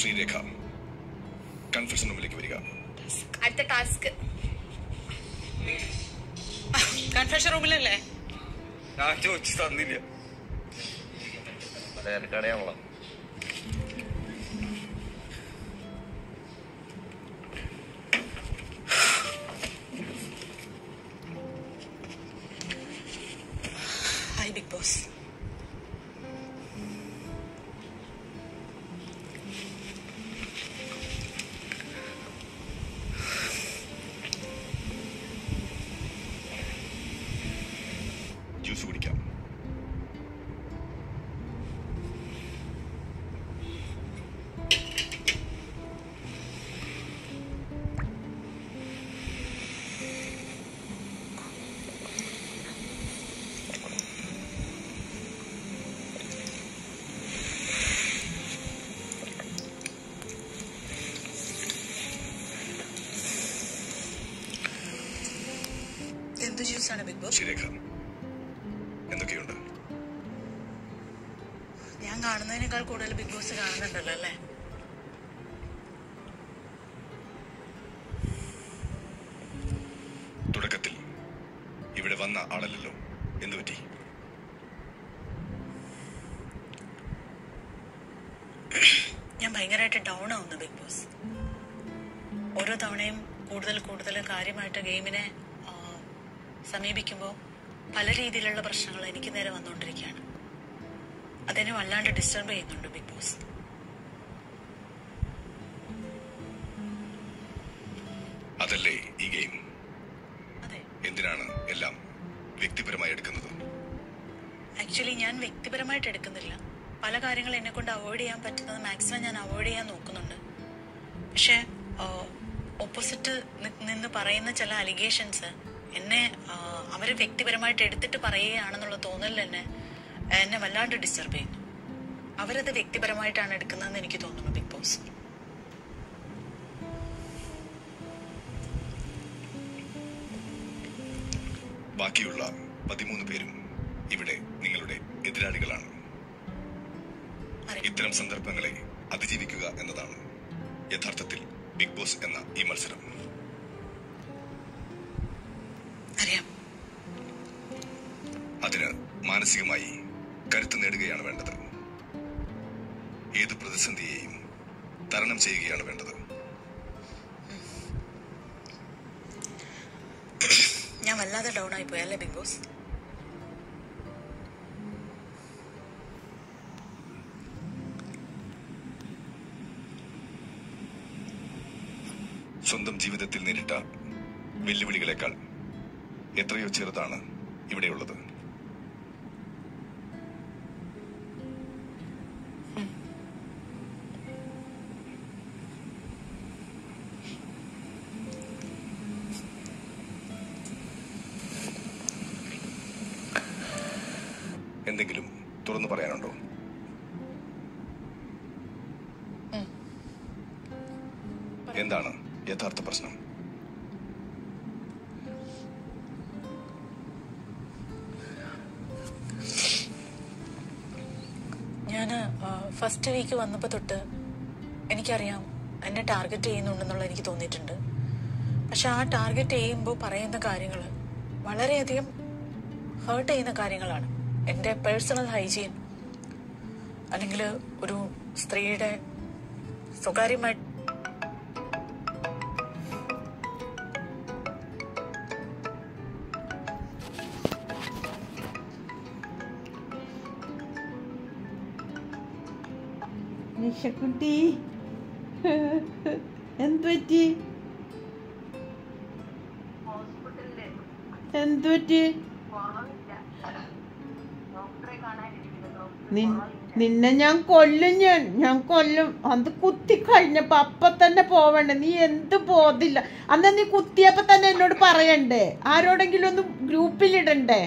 Sreerekha confusion റൂമിലേക്ക് വരിക അടുത്ത ടാസ്ക് കൺഫെഷൻ റൂമിലല്ലേ ഞാൻ ചോദിച്ചു തന്നില്ല മലയാളക്കടയാണല്ലോ ഹായ് ബിഗ് ബോസ് ജ്യൂസ് കുടിക്കാം എന്ത് ജ്യൂസാണ് ബിഗ് ബോസ് ശ്രീരേഖ എന്തൊക്കെയുണ്ട് ഞാൻ കാണുന്നതിനേക്കാൾ കൂടുതൽ ബിഗ് ബോസ് കാണുന്നുണ്ടല്ലോ അല്ലേ തുടക്കത്തിൽ ഇവിടെ വന്ന ആളല്ലല്ലോ എന്തു പറ്റി ഞാൻ ഭയങ്കരമായിട്ട് ഡൗൺ ആവുന്നു ബിഗ് ബോസ് ഓരോ തവണയും കൂടുതൽ കൂടുതൽ കാര്യമായിട്ട് ഗെയിമിനെ ആ, സമീപിക്കുമ്പോൾ പല രീതിയിലുള്ള പ്രശ്നങ്ങൾ എനിക്ക് നേരെ വന്നുകൊണ്ടിരിക്കുകയാണ് അതെന്നെ വല്ലാണ്ട് ഡിസ്റ്റർബ് ചെയ്യുന്നുണ്ട് ബിഗ് ബോസ് അതല്ലേ ഈ ഗെയിം അതെ എന്തിനാണ് എല്ലാം വ്യക്തിപരമായി എടുക്കുന്നത് ആക്ച്വലി ഞാൻ വ്യക്തിപരമായിട്ട് എടുക്കുന്നില്ല പല കാര്യങ്ങൾ എന്നെ കൊണ്ട് അവോയ്ഡ് ചെയ്യാൻ പറ്റുന്നത് മാക്സിമം ഞാൻ അവോയ്ഡ് ചെയ്യാൻ നോക്കുന്നുണ്ട് പക്ഷെ ഓപ്പോസിറ്റ് നിന്ന് പറയുന്ന ചില അലിഗേഷൻസ് എന്നെ ആ, അവര് വ്യക്തിപരമായിട്ട് എടുത്തിട്ട് പറയുകയാണെന്നുള്ള തോന്നലിൽ എന്നെ എന്നെ വല്ലാണ്ട് ഡിസ്റ്റർബ് ചെയ്യുന്നു അവരത് വ്യക്തിപരമായിട്ടാണ് എടുക്കുന്നതെന്ന് എനിക്ക് തോന്നുന്നു ബിഗ് ബോസ് ബാക്കിയുള്ള പതിമൂന്ന് പേരും ഇവിടെ നിങ്ങളുടെ എതിരാളികളാണ് അറിയാം ഇത്തരം സന്ദർഭങ്ങളെ അതിജീവിക്കുക എന്നതാണ് യഥാർത്ഥത്തിൽ ബിഗ് ബോസ് എന്ന ഈ മത്സരം അറിയാം അതിന് മാനസികമായി കരുത്ത് നേടുകയാണ് വേണ്ടത് ഏത് പ്രതിസന്ധിയെയും തരണം ചെയ്യുകയാണ് വേണ്ടത് ഞാൻ വല്ലാതെ ഡൗൺ ആയി പോയി അല്ലേ ബിഗ് ബോസ് സ്വന്തം ജീവിതത്തിൽ നേരിട്ട വെല്ലുവിളികളെക്കാൾ എത്രയോ ചെറുതാണ് ഇവിടെയുള്ളത് എന്തെങ്കിലും തുറന്നു പറയാനുണ്ടോ എന്താണ് യഥാർത്ഥ പ്രശ്നം ഞാൻ ഫസ്റ്റ് വീക്ക് വന്നപ്പോൾ തൊട്ട് എനിക്കറിയാം എന്നെ ടാർഗറ്റ് ചെയ്യുന്നുണ്ടെന്നുള്ള എനിക്ക് തോന്നിയിട്ടുണ്ട് പക്ഷെ ആ ടാർഗറ്റ് ചെയ്യുമ്പോൾ പറയുന്ന കാര്യങ്ങൾ വളരെയധികം ഹേർട്ട് ചെയ്യുന്ന കാര്യങ്ങളാണ് എൻ്റെ പേഴ്സണൽ ഹൈജീൻ അല്ലെങ്കിൽ ഒരു സ്ത്രീയുടെ സ്വകാര്യമായി നിഷക്കുട്ടി എന്തു പറ്റി എന്തു പറ്റി നിൻ- നിന്നെ ഞാൻ കൊല്ലും ഞാൻ ഞാൻ കൊല്ലും അത് കുത്തി കഴിഞ്ഞപ്പോ അപ്പൊ തന്നെ പോവണ്ടേ നീ എന്ത് പോതില്ല അന്ന് നീ കുത്തിയപ്പോ തന്നെ എന്നോട് പറയണ്ടേ ആരോടെങ്കിലും ഒന്ന് ഗ്രൂപ്പിലിടണ്ടേ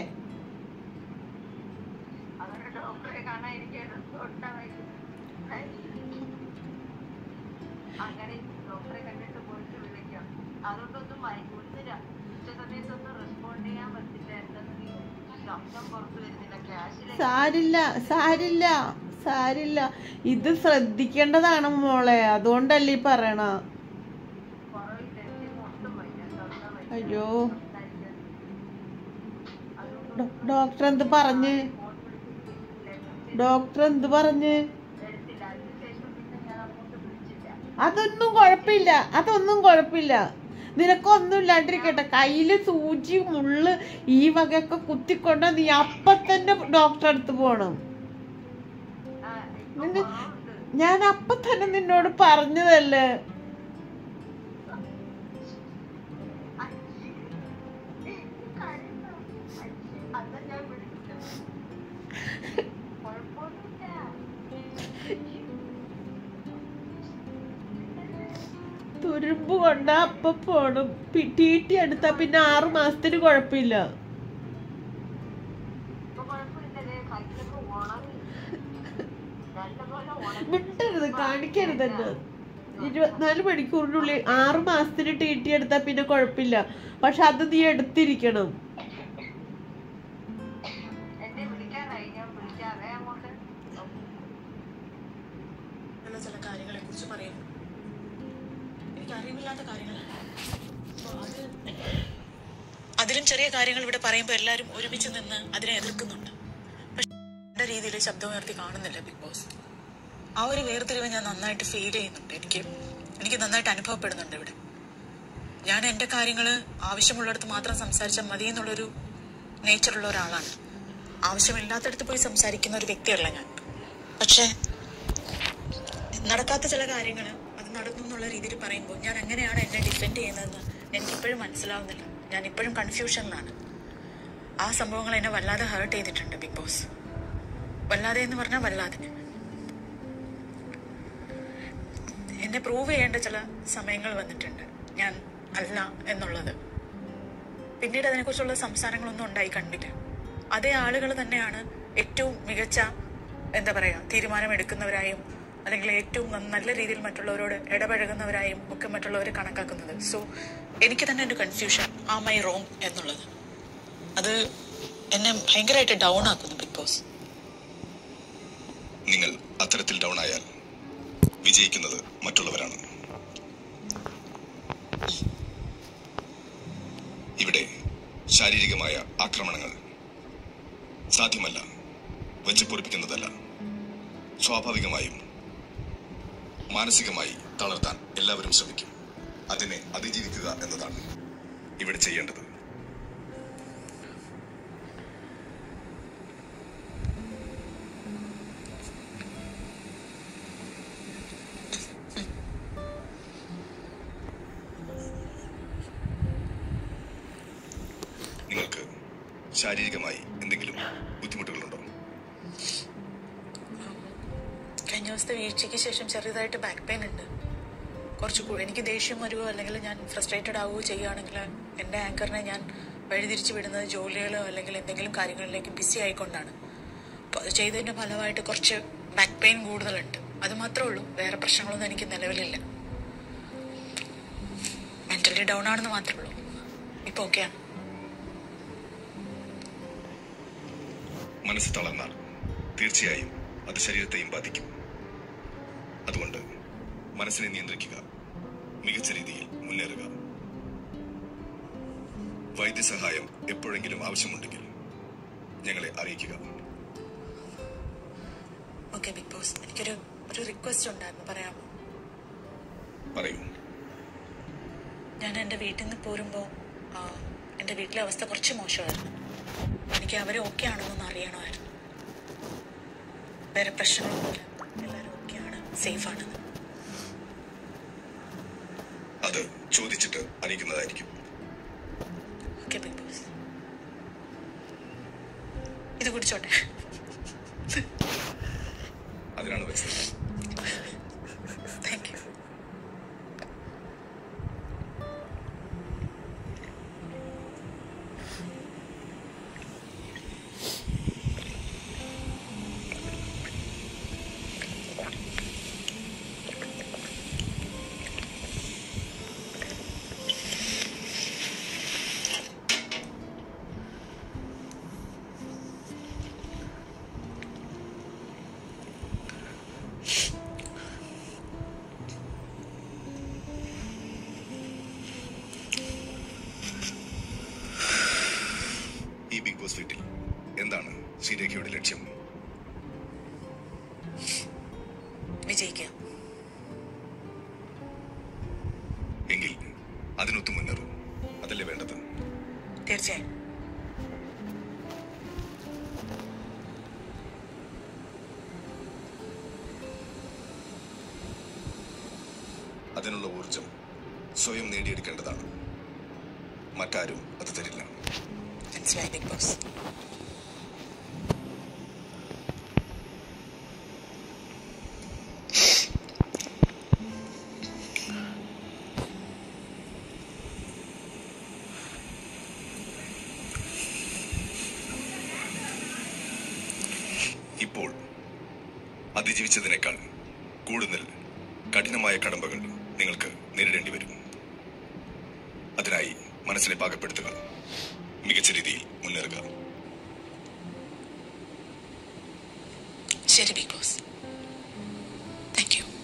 അങ്ങനെ ഡോക്ടറെ കണ്ടിട്ട് പോയിട്ട് വിളിക്കാം അതുകൊണ്ടൊന്നും മയക്കുന്നില്ല ഉച്ച സമയത്തൊന്നും റെസ്പോണ്ട് ചെയ്യാൻ പറ്റില്ല എന്തെന്ന് നീ ശബ്ദം പുറത്തു വരുന്നില്ല ക്യാഷിലെ സാരില്ല സാരില്ല സാരില്ല ഇത് ശ്രദ്ധിക്കേണ്ടതാണ് മോളെ അതുകൊണ്ടല്ലേ ഈ പറയണ കുറവ് ടെൻഷൻ ഒട്ടും വയ്യ തൊണ്ട വയ്യ അയ്യോ സംസാരിക്കാൻ ഡോ- ഡോക്ടർ എന്ത് പറഞ്ഞ് ഡോക്ടർ എന്ത് പറഞ്ഞ് എടുത്തില്ല അതിനുശേഷം പിന്നെ ഞാൻ അങ്ങോട്ട് വിളിച്ചില്ല അതൊന്നും കുഴപ്പമില്ല അതൊന്നും കുഴപ്പമില്ല നിനക്കൊന്നും ഇല്ലാണ്ടിരിക്കട്ടെ കയ്യില് സൂചി മുള്ള് ഈ വകയൊക്കെ കുത്തിക്കൊണ്ട് നീ അപ്പൊ തന്നെ ഡോക്ടറെ അടുത്ത് പോണം ആ ഇപ്പൊ നിന്റെ കുറവുണ്ട് ഞാൻ അപ്പൊ തന്നെ നിന്നോട് പറഞ്ഞതല്ലേ അതാ ഞാൻ വിളിച്ചത് കുഴപ്പമൊന്നുമില്ല തുരുമ്പ് കൊണ്ട അപ്പൊ പോണം പി- ടി ടി എടുത്താ പിന്നെ ആറു മാസത്തിന് കുഴപ്പമില്ല ഇപ്പൊ കുഴപ്പമില്ലല്ലേ കയ്യിലൊക്കെ ഉണങ്ങി നല്ലപോലെ ഉണങ്ങി വിട്ടരുത് കാണിക്കരുത് എന്നെ ഇരുപത്തിനാല് മണിക്കൂറിനുള്ളിൽ ആറു മാസത്തിന് ടി ടി എടുത്താ പിന്നെ കുഴപ്പമില്ല പക്ഷെ അത് നീ എടുത്തിരിക്കണം എന്നെ വിളിക്കാനായി ഞാൻ വിളിക്കാതെ അങ്ങോട്ട് ഉള്ള ചില കാര്യങ്ങളെ കുറിച്ച് പറയുന്നു എനിക്ക് അറിവില്ലാത്ത കാര്യങ്ങളാണ് അപ്പൊ അത് അതിലും ചെറിയ കാര്യങ്ങൾ ഇവിടെ പറയുമ്പോൾ എല്ലാവരും ഒരുമിച്ച് നിന്ന് അതിനെ എതിർക്കുന്നുണ്ട് പക്ഷെ എന്റെ രീതിയിൽ ശബ്ദമുയർത്തി കാണുന്നില്ല ബിഗ് ബോസ് ആ ഒരു വേർതിരിവ് ഞാൻ നന്നായിട്ട് ഫീൽ ചെയ്യുന്നുണ്ട് എനിക്ക് എനിക്ക് നന്നായിട്ട് അനുഭവപ്പെടുന്നുണ്ട് ഇവിടെ ഞാൻ എൻ്റെ കാര്യങ്ങൾ ആവശ്യമുള്ളിടത്ത് മാത്രം സംസാരിച്ചാൽ മതി എന്നുള്ളൊരു നേച്ചറുള്ള ഒരാളാണ് ആവശ്യമില്ലാത്തടത്ത് പോയി സംസാരിക്കുന്ന ഒരു വ്യക്തിയല്ല ഞാൻ പക്ഷേ നടക്കാത്ത ചില കാര്യങ്ങൾ അത് നടന്നു എന്നുള്ള രീതിയിൽ പറയുമ്പോൾ ഞാൻ എങ്ങനെയാണ് എന്നെ ഡിഫെൻഡ് ചെയ്യുന്നതെന്ന് എനിക്കിപ്പോഴും മനസ്സിലാവുന്നില്ല ഞാൻ ഇപ്പോഴും കൺഫ്യൂഷനിലാണ് ആ സംഭവങ്ങൾ എന്നെ വല്ലാതെ ഹേർട്ട് ചെയ്തിട്ടുണ്ട് ബിഗ് ബോസ് വല്ലാതെ എന്ന് പറഞ്ഞാൽ വല്ലാതെ എന്നെ പ്രൂവ് ചെയ്യേണ്ട ചില സമയങ്ങൾ വന്നിട്ടുണ്ട് ഞാൻ അല്ല എന്നുള്ളത് പിന്നീട് അതിനെക്കുറിച്ചുള്ള സംസാരങ്ങളൊന്നും ഉണ്ടായി കണ്ടില്ല അതേ ആളുകൾ തന്നെയാണ് ഏറ്റവും മികച്ച എന്താ പറയുക തീരുമാനമെടുക്കുന്നവരായും അല്ലെങ്കിൽ ഏറ്റവും ന- നല്ല രീതിയിൽ മറ്റുള്ളവരോട് ഇടപഴകുന്നവരായും ഒക്കെ മറ്റുള്ളവരെ കണക്കാക്കുന്നത് സോ എനിക്ക് തന്നെ ഒരു കൺഫ്യൂഷൻ ആ മൈ റോങ് എന്നുള്ളത് അത് എന്നെ ഭയങ്കരമായിട്ട് ഡൗൺ ആക്കുന്നു ബിഗ് ബോസ് നിങ്ങൾ അത്തരത്തിൽ ഡൗൺ ആയാൽ വിജയിക്കുന്നത് മറ്റുള്ളവരാണ് ഇവിടെ ശാരീരികമായ ആക്രമണങ്ങൾ സാധ്യമല്ല വെച്ച് പൊറിപ്പിക്കുന്നതല്ല സ്വാഭാവികമായും മാനസികമായി തളർത്താൻ എല്ലാവരും ശ്രമിക്കും അതിനെ അതിജീവിക്കുക എന്നതാണ് ഇവിടെ ചെയ്യേണ്ടത് നിങ്ങൾക്ക് ശാരീരികമായി എന്തെങ്കിലും ബുദ്ധിമുട്ടുകളുണ്ടോ കഴിഞ്ഞ ദിവസത്തെ വീഴ്ചയ്ക്ക് ശേഷം ചെറുതായിട്ട് ബാക്ക് പെയിൻ ഉണ്ട് കുറച്ച് കൂടി എനിക്ക് ദേഷ്യം വരുവോ അല്ലെങ്കിൽ ഞാൻ ഫ്രസ്ട്രേറ്റഡ് ആവുകയോ ചെയ്യുകയാണെങ്കിൽ എൻ്റെ ആങ്കറിനെ ഞാൻ വഴിതിരിച്ച് വിടുന്നത് ജോലികളോ അല്ലെങ്കിൽ എന്തെങ്കിലും കാര്യങ്ങളിലേക്ക് ബിസി ആയിക്കൊണ്ടാണ് അപ്പോൾ അത് ചെയ്തതിൻ്റെ ഫലമായിട്ട് കുറച്ച് ബാക്ക് പെയിൻ കൂടുതലുണ്ട് അത് മാത്രമേ ഉള്ളൂ വേറെ പ്രശ്നങ്ങളൊന്നും എനിക്ക് നിലവിലില്ല മെൻ്റലി ഡൗൺ ആണെന്ന് മാത്രമേ ഉള്ളൂ ഇപ്പോൾ ഓക്കെയാണ് മനസ്സ് തളർന്നാൽ തീർച്ചയായും അത് ശരീരത്തെയും ബാധിക്കും അതുകൊണ്ട് മനസ്സിനെ നിയന്ത്രിക്കുക മികച്ച രീതിയിൽ മുന്നേറുക വൈദ്യസഹായം എപ്പോഴെങ്കിലും ആവശ്യമുണ്ടെങ്കിൽ ഞങ്ങളെ അറിയിക്കുക ഓക്കെ ബിഗ് ബോസ് എനിക്കൊരു ഒരു റിക്വസ്റ്റ് ഉണ്ടായിരുന്നു പറയാമോ പറയൂ ഞാൻ എൻ്റെ വീട്ടിൽ നിന്ന് പോരുമ്പോൾ എൻ്റെ വീട്ടിലെ അവസ്ഥ കുറച്ച് മോശമായിരുന്നു എനിക്ക് അവർ ഓക്കെ ആണെന്നൊന്ന് അറിയണമായിരുന്നു വേറെ പ്രശ്നങ്ങളൊന്നുമില്ല എല്ലാവരും ഓക്കെയാണ് സേഫ് ആണെന്ന് അത് ചോദിച്ചിട്ട് അറിയിക്കുന്നതായിരിക്കും ഓക്കെ ബിഗ് ബോസ് ഇത് കുടിച്ചോട്ടെ അതിനാണ് വെച്ചത് താങ്ക് യു വിജയിക്കുക എങ്കിൽ അതിനൊത്തു മുന്നേറും അതല്ലേ വേണ്ടത് തീർച്ചയായും അതിനുള്ള ഊർജം സ്വയം നേടിയെടുക്കേണ്ടതാണ് മറ്റാരും അത് തരില്ല മനസ്സിലായി ബിഗ് ബോസ് ഇപ്പോൾ അതിജീവിച്ചതിനേക്കാൾ കൂടുതൽ കഠിനമായ കടമ്പകൾ നിങ്ങൾക്ക് നേരിടേണ്ടി വരും അതിനായി മനസ്സിനെ പാകപ്പെടുത്തുക മികച്ച രീതിയിൽ മുന്നേറുക ശരി ബിഗ് ബോസ് താങ്ക് യു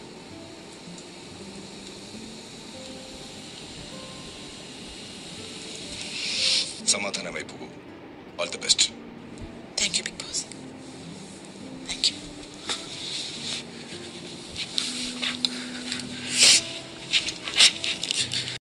സമാധാനമായി പോകൂ ഓൾ ദി ബെസ്റ്റ്